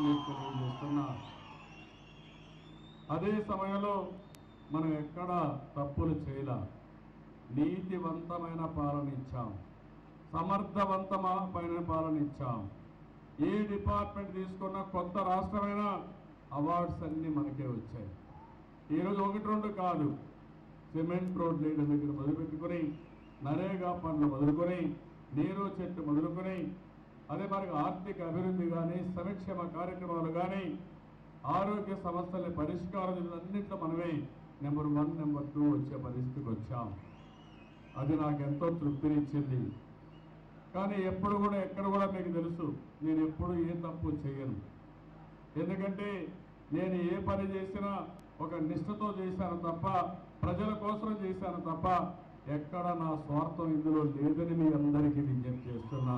మీకు తెలియజేస్తున్నా అదే సమయంలో మనం ఎక్కడ తప్పులు చేయలా నీతివంతమైన పాలన ఇచ్చాం సమర్థవంతమైన పాలన ఇచ్చాం ఏ డిపార్ట్మెంట్ తీసుకున్నా కొత్త రాష్ట్రమైన అవార్డ్స్ అన్నీ మనకే వచ్చాయి ఈరోజు ఒకటి రెండు కాదు సిమెంట్ రోడ్ లీడర్ దగ్గర మొదలుపెట్టుకొని నరేగా పనులు మొదలుకొని నీరు చెట్టు మొదలుకొని అదే మరి ఆర్థిక అభివృద్ధి కానీ సంక్షేమ కార్యక్రమాలు కానీ ఆరోగ్య సమస్యల పరిష్కారం అన్నింటిలో మనమే నెంబర్ వన్ నెంబర్ టూ వచ్చే పరిస్థితికి వచ్చాం అది నాకు ఎంతో తృప్తినిచ్చింది కానీ ఎప్పుడు కూడా ఎక్కడ కూడా మీకు తెలుసు నేను ఎప్పుడు ఏ తప్పు చేయను ఎందుకంటే నేను ఏ పని చేసినా ఒక నిష్ఠతో చేశాను తప్ప ప్రజల కోసం చేశాను తప్ప ఎక్కడ నా స్వార్థం ఇందులో లేదని మీ అందరికీ విజ్ఞప్తి చేస్తున్నా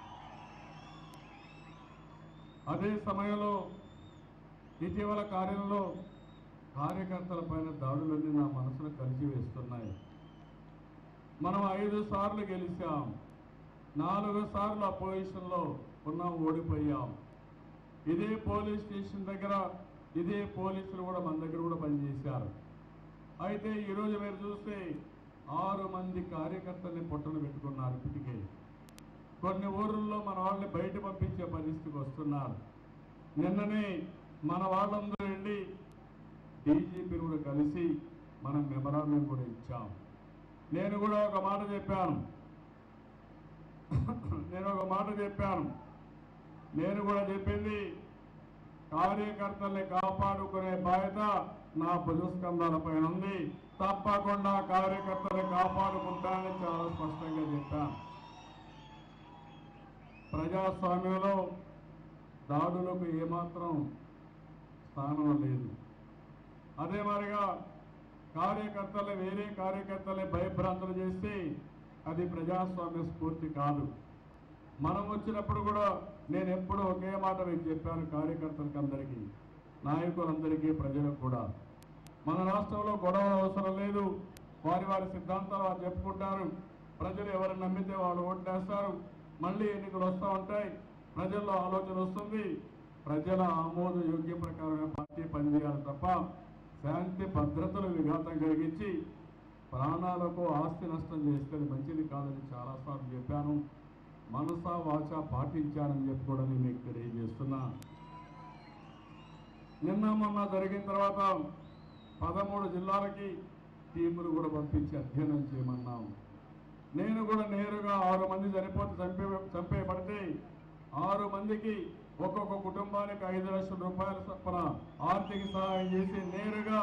అదే సమయంలో ఇటీవల కార్యంలో కార్యకర్తల పైన దాడులన్నీ నా మనసును కలిసివేస్తున్నాయి మనం ఐదు సార్లు గెలిచాం నాలుగు సార్లు అపోజిషన్లో ఉన్నాం ఓడిపోయాం ఇదే పోలీస్ స్టేషన్ దగ్గర ఇదే పోలీసులు కూడా మన దగ్గర కూడా పనిచేశారు అయితే ఈరోజు మీరు చూస్తే ఆరు మంది కార్యకర్తల్ని పొట్టను పెట్టుకున్నారు ఇప్పటికే కొన్ని ఊర్లలో మన వాళ్ళని బయట పంపించే పరిస్థితికి వస్తున్నారు నిన్ననే మన వాళ్ళందరూ వెళ్ళి డీజీపీని కూడా కలిసి మనం మెమరాండం కూడా ఇచ్చాం నేను కూడా ఒక మాట చెప్పాను నేను ఒక మాట చెప్పాను నేను కూడా చెప్పింది కార్యకర్తల్ని కాపాడుకునే బాధ్యత నా భుజస్కంధాల పైన ఉంది తప్పకుండా కార్యకర్తల్ని కాపాడుకుంటానని చాలా స్పష్టంగా చెప్పాను ప్రజాస్వామ్యంలో దాడులకు ఏమాత్రం స్థానం లేదు అదే మరిగా కార్యకర్తలు వేరే కార్యకర్తల్ని భయభ్రాంతులు చేస్తే అది ప్రజాస్వామ్య స్ఫూర్తి కాదు మనం వచ్చినప్పుడు కూడా నేను ఎప్పుడూ ఒకే మాట మీకు చెప్పాను కార్యకర్తలకు అందరికీ నాయకులందరికీ ప్రజలకు కూడా మన రాష్ట్రంలో గొడవ అవసరం లేదు వారి వారి సిద్ధాంతాలు వారు చెప్పుకుంటారు ప్రజలు ఎవరు నమ్మితే వాళ్ళు ఓట్లేస్తారు మళ్ళీ ఎన్నికలు వస్తూ ఉంటాయి ప్రజల్లో ఆలోచన వస్తుంది ప్రజల ఆమోద యోగ్య ప్రకారమే పార్టీ పనిచేయాలి తప్ప శాంతి భద్రతలు విఘాతం కలిగించి ప్రాణాలకు ఆస్తి నష్టం చేస్తే అది మంచిది కాదని చాలాసార్లు చెప్పాను మనసా వాచ పాటించానని చెప్పి కూడా నేను మీకు తెలియజేస్తున్నా నిన్న మొన్న జరిగిన తర్వాత పదమూడు జిల్లాలకి టీములు కూడా పంపించి అధ్యయనం చేయమన్నాం నేను కూడా నేరుగా ఆరు మంది చనిపోతే చంపే చంపేయబడితే ఆరు మందికి ఒక్కొక్క కుటుంబానికి ఐదు లక్షల రూపాయల చొప్పున ఆర్థిక సహాయం చేసి నేరుగా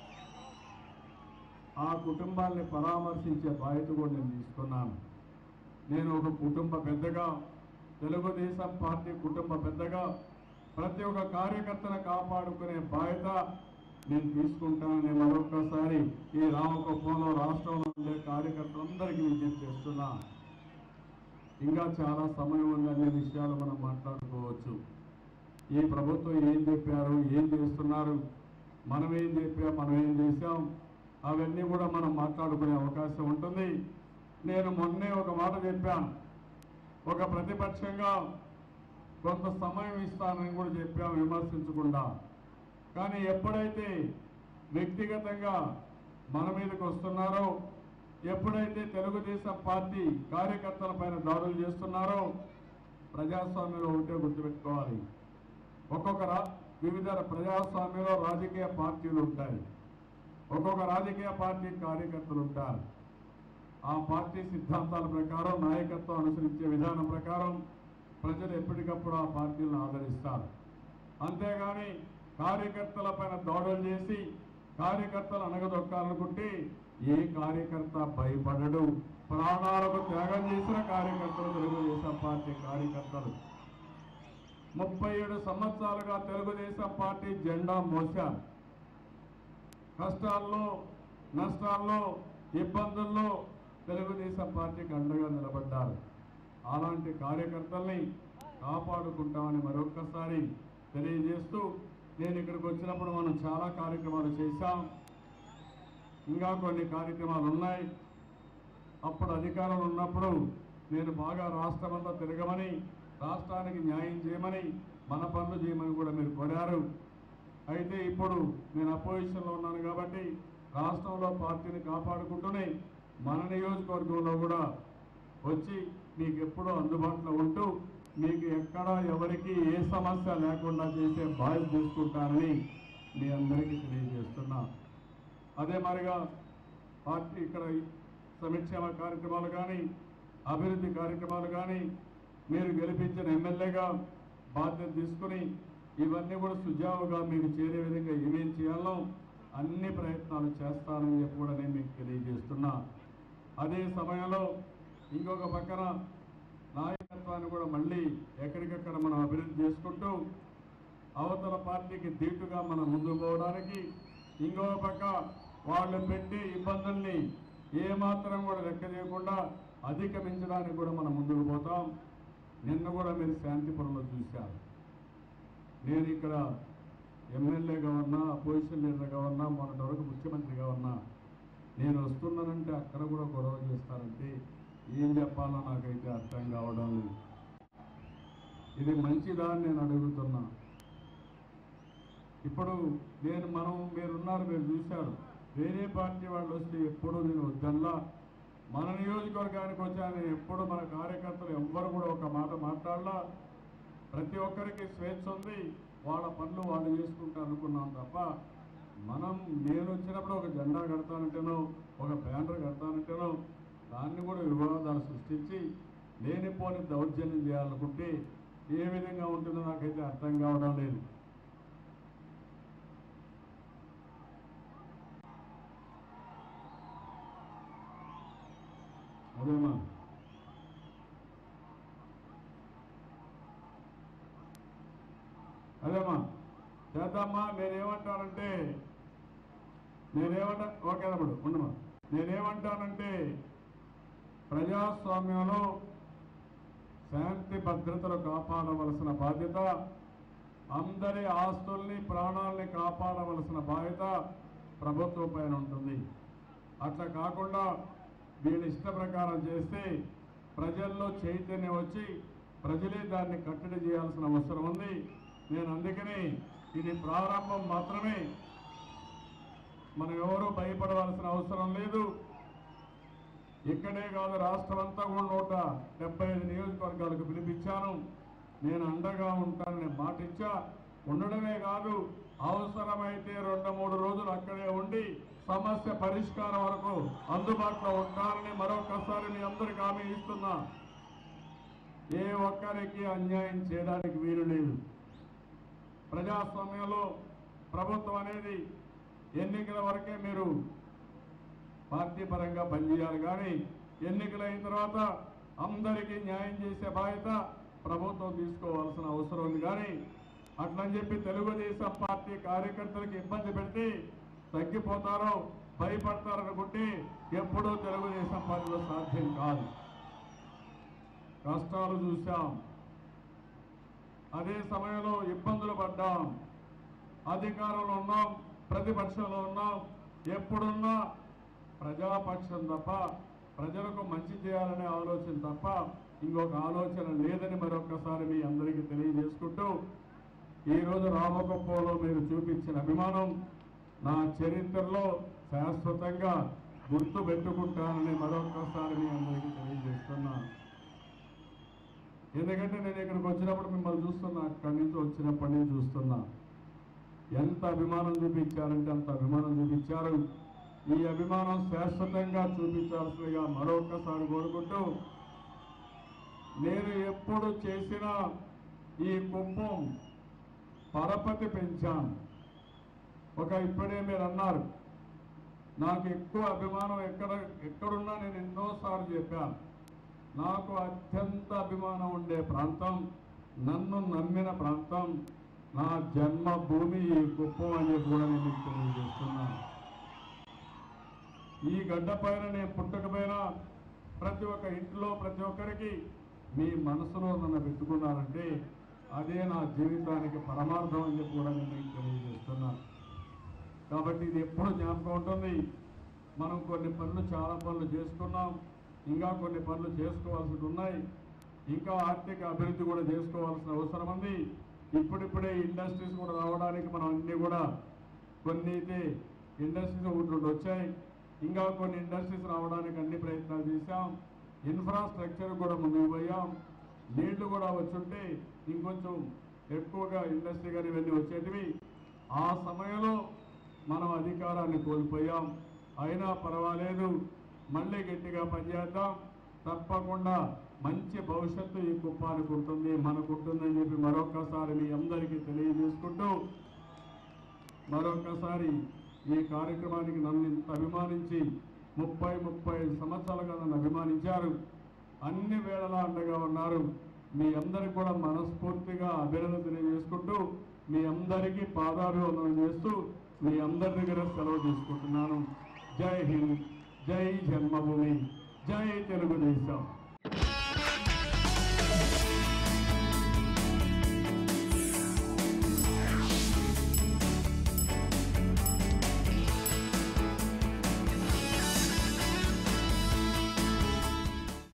ఆ కుటుంబాన్ని పరామర్శించే బాధ్యత కూడా నేను తీసుకున్నాను నేను ఒక కుటుంబ పెద్దగా తెలుగుదేశం పార్టీ కుటుంబ పెద్దగా ప్రతి ఒక్క కార్యకర్తను కాపాడుకునే బాధ్యత నేను తీసుకుంటానని మరొకసారి ఈ రామకుప్పంలో రాష్ట్రంలో ఉండే కార్యకర్తలందరికీ విజ్ఞప్తి చేస్తున్నా ఇంకా చాలా సమయం ఉంది అనే విషయాలు మనం మాట్లాడుకోవచ్చు ఈ ప్రభుత్వం ఏం చెప్పారు ఏం చేస్తున్నారు మనం ఏం చెప్పాం మనం ఏం చేశాం అవన్నీ కూడా మనం మాట్లాడుకునే అవకాశం ఉంటుంది నేను మొన్నే ఒక మాట చెప్పాను ఒక ప్రతిపక్షంగా కొంత సమయం ఇస్తానని కూడా చెప్పాం విమర్శించకుండా కానీ ఎప్పుడైతే వ్యక్తిగతంగా మన మీదకి వస్తున్నారో ఎప్పుడైతే తెలుగుదేశం పార్టీ కార్యకర్తల పైన దాడులు చేస్తున్నారో ప్రజాస్వామ్యంలో ఉంటే గుర్తుపెట్టుకోవాలి ఒక్కొక్క రా వివిధ ప్రజాస్వామ్యంలో రాజకీయ పార్టీలు ఉంటాయి ఒక్కొక్క రాజకీయ పార్టీ కార్యకర్తలు ఉంటారు ఆ పార్టీ సిద్ధాంతాల ప్రకారం నాయకత్వం అనుసరించే విధానం ప్రకారం ప్రజలు ఎప్పటికప్పుడు ఆ పార్టీలను ఆదరిస్తారు అంతేగాని కార్యకర్తల పైన దాడులు చేసి కార్యకర్తలు అనగదొక్కాలనుకుంటే ఏ కార్యకర్త భయపడడు ప్రాణాలకు త్యాగం చేసిన కార్యకర్తలు తెలుగుదేశం పార్టీ కార్యకర్తలు ముప్పై ఏడు సంవత్సరాలుగా తెలుగుదేశం పార్టీ జెండా మోశారు కష్టాల్లో నష్టాల్లో ఇబ్బందుల్లో తెలుగుదేశం పార్టీకి అండగా నిలబడ్డారు అలాంటి కార్యకర్తల్ని కాపాడుకుంటామని మరొక్కసారి తెలియజేస్తూ నేను ఇక్కడికి వచ్చినప్పుడు మనం చాలా కార్యక్రమాలు చేశాం ఇంకా కొన్ని కార్యక్రమాలు ఉన్నాయి అప్పుడు అధికారంలో ఉన్నప్పుడు నేను బాగా రాష్ట్రమంతా తిరగమని రాష్ట్రానికి న్యాయం చేయమని మన పనులు చేయమని కూడా మీరు చేశారు అయితే ఇప్పుడు నేను అపోజిషన్లో ఉన్నాను కాబట్టి రాష్ట్రంలో పార్టీని కాపాడుకుంటూనే మన నియోజకవర్గంలో కూడా వచ్చి మీకు ఎప్పుడూ అందుబాటులో ఉంటూ మీకు ఎక్కడ ఎవరికి ఏ సమస్య లేకుండా చేసే బాధ్యత తీసుకుంటానని మీ అందరికీ తెలియజేస్తున్నా అదే మరిగా పార్టీ ఇక్కడ సంక్షేమ కార్యక్రమాలు కానీ అభివృద్ధి కార్యక్రమాలు కానీ మీరు గెలిపించిన ఎమ్మెల్యేగా బాధ్యత తీసుకుని ఇవన్నీ కూడా సుజావుగా మీకు చేరే విధంగా ఏమేం చేయాలో అన్ని ప్రయత్నాలు చేస్తానని చెప్పి కూడా నేను మీకు తెలియజేస్తున్నా అదే సమయంలో ఇంకొక పక్కన నాయకత్వాన్ని కూడా మళ్ళీ ఎక్కడికక్కడ మనం అభివృద్ధి చేసుకుంటూ అవతల పార్టీకి దీటుగా మనం ముందుకు పోవడానికి ఇంకో పక్క వాళ్ళు పెట్టే ఇబ్బందుల్ని ఏమాత్రం కూడా లెక్క చేయకుండా అధిగమించడానికి కూడా మనం ముందుకు పోతాం నిన్న కూడా మీరు శాంతిపురంలో చూశారు నేను ఇక్కడ ఎమ్మెల్యేగా ఉన్నా అపోజిషన్ లీడర్గా ఉన్నా మొన్నటి వరకు ముఖ్యమంత్రిగా ఉన్నా నేను వస్తున్నానంటే అక్కడ కూడా గొడవ చేస్తారంటే ఏం చెప్పాలో నాకైతే అర్థం కావడం లేదు ఇది మంచిదా అని నేను అడుగుతున్నా ఇప్పుడు నేను మనం మీరున్నారు మీరు చూశారు వేరే పార్టీ వాళ్ళు వస్తే ఎప్పుడు నేను వద్దల్లా మన నియోజకవర్గానికి వచ్చాను ఎప్పుడు మన కార్యకర్తలు ఎవ్వరు కూడా ఒక మాట మాట్లాడలా ప్రతి ఒక్కరికి స్వేచ్ఛ ఉంది వాళ్ళ పనులు వాళ్ళు చేసుకుంటారు అనుకున్నాం తప్ప మనం నేను వచ్చినప్పుడు ఒక జెండా కడతానంటేనో ఒక బ్యానర్ కడతానంటేనో దాన్ని కూడా వివాదాలు సృష్టించి లేనిపోని దౌర్జన్యం చేయాలనుకుంటే ఏ విధంగా ఉంటుందో నాకైతే అర్థం కావడం లేదు అదేమా అదేమా చేద్దామా నేనేమంటానంటే నేనేమంటా ఓకే తమ్ముడు ఉండమా నేనేమంటానంటే ప్రజాస్వామ్యంలో శాంతి భద్రతలు కాపాడవలసిన బాధ్యత అందరి ఆస్తుల్ని ప్రాణాల్ని కాపాడవలసిన బాధ్యత ప్రభుత్వం పైన ఉంటుంది అట్లా కాకుండా వీళ్ళ ఇష్ట ప్రకారం చేస్తే ప్రజల్లో చైతన్యం వచ్చి ప్రజలే దాన్ని కట్టడి చేయాల్సిన అవసరం ఉంది నేను అందుకని ఇది ప్రారంభం మాత్రమే మనం ఎవరూ భయపడవలసిన అవసరం లేదు ఇక్కడే కాదు రాష్ట్రం అంతా కూడా నూట డెబ్బై ఐదు నియోజకవర్గాలకు పిలిపించాను నేను అండగా ఉంటానని మాట ఇచ్చా ఉండడమే కాదు అవసరమైతే రెండు మూడు రోజులు అక్కడే ఉండి సమస్య పరిష్కారం వరకు అందుబాటులో ఉంటానని మరొకసారి మీ అందరికి హామీ ఇస్తున్నా ఏ ఒక్కరికి అన్యాయం చేయడానికి వీలు లేదు ప్రజాస్వామ్యంలో ప్రభుత్వం అనేది ఎన్నికల వరకే మీరు పార్టీ పరంగా పనిచేయాలి కానీ ఎన్నికలైన తర్వాత అందరికీ న్యాయం చేసే బాధ్యత ప్రభుత్వం తీసుకోవాల్సిన అవసరం ఉంది కానీ అట్లని చెప్పి తెలుగుదేశం పార్టీ కార్యకర్తలకు ఇబ్బంది పెడితే తగ్గిపోతారో భయపడతారనుకుంటే ఎప్పుడూ తెలుగుదేశం పార్టీలో సాధ్యం కాదు కష్టాలు చూశాం అదే సమయంలో ఇబ్బందులు పడ్డాం అధికారంలో ఉన్నాం ప్రతిపక్షంలో ఉన్నాం ఎప్పుడున్నా ప్రజాపక్షం తప్ప ప్రజలకు మంచి చేయాలనే ఆలోచన తప్ప ఇంకొక ఆలోచన లేదని మరొకసారి మీ అందరికీ తెలియజేసుకుంటూ ఈరోజు రామగొప్పలో మీరు చూపించిన అభిమానం నా చరిత్రలో శాశ్వతంగా గుర్తు పెట్టుకుంటానని మరొకసారి మీ అందరికీ తెలియజేస్తున్నాను ఎందుకంటే నేను ఇక్కడికి వచ్చినప్పుడు మిమ్మల్ని చూస్తున్నా అక్కడి నుంచి వచ్చినప్పటి నుంచి చూస్తున్నా ఎంత అభిమానం చూపించారంటే అంత అభిమానం చూపించారు ఈ అభిమానం శాశ్వతంగా చూపించాల్సిందిగా మరొకసారి కోరుకుంటూ నేను ఎప్పుడు చేసిన ఈ కుప్పం పరపతి పెంచాను ఒక ఇప్పుడే మీరు అన్నారు నాకు ఎక్కువ అభిమానం ఎక్కడ ఎక్కడున్నా నేను ఎన్నోసార్లు చెప్పాను నాకు అత్యంత అభిమానం ఉండే ప్రాంతం నన్ను నమ్మిన ప్రాంతం నా జన్మభూమి ఈ కుప్పం అని కూడా నేను మీకు తెలియజేస్తున్నాను ఈ గడ్డ పైన నేను పుట్టకపోయినా ప్రతి ఒక్క ఇంట్లో ప్రతి ఒక్కరికి మీ మనసులో నన్ను పెట్టుకున్నారంటే అదే నా జీవితానికి పరమార్థం అని చెప్పి కూడా నేను మీకు తెలియజేస్తున్నాను కాబట్టి ఇది ఎప్పుడు జ్ఞాపకం ఉంటుంది మనం కొన్ని పనులు చాలా పనులు చేసుకున్నాం ఇంకా కొన్ని పనులు చేసుకోవాల్సి ఉన్నాయి ఇంకా ఆర్థిక అభివృద్ధి కూడా చేసుకోవాల్సిన అవసరం ఉంది ఇప్పుడిప్పుడే ఇండస్ట్రీస్ కూడా రావడానికి మనం అన్ని కూడా కొన్ని అయితే ఇండస్ట్రీస్ ఒకటి రెండు వచ్చాయి ఇంకా కొన్ని ఇండస్ట్రీస్ రావడానికి అన్ని ప్రయత్నాలు చేశాం ఇన్ఫ్రాస్ట్రక్చర్ కూడా ముందుకు పోయాం నీళ్లు కూడా వచ్చుంటే ఇంకొంచెం ఎక్కువగా ఇండస్ట్రీ కానీ ఇవన్నీ వచ్చేటివి ఆ సమయంలో మనం అధికారాన్ని కోల్పోయాం అయినా పర్వాలేదు మళ్ళీ గట్టిగా పనిచేద్దాం తప్పకుండా మంచి భవిష్యత్తు ఈ కుప్పానికి ఉంటుంది మనకు ఉంటుందని చెప్పి మరొకసారి మీ అందరికీ తెలియజేసుకుంటూ మరొకసారి ఈ కార్యక్రమానికి నన్ను ఇంత అభిమానించి ముప్పై ముప్పై ఐదు సంవత్సరాలుగా నన్ను అభిమానించారు అన్ని వేళలా అండగా ఉన్నారు మీ అందరికి కూడా మనస్ఫూర్తిగా అభినందన తెలియజేసుకుంటూ మీ అందరికీ పాదాభివందనం చేస్తూ మీ అందరి దగ్గర సెలవు తీసుకుంటున్నాను జై హింద్ జై జన్మభూమి జై తెలుగుదేశం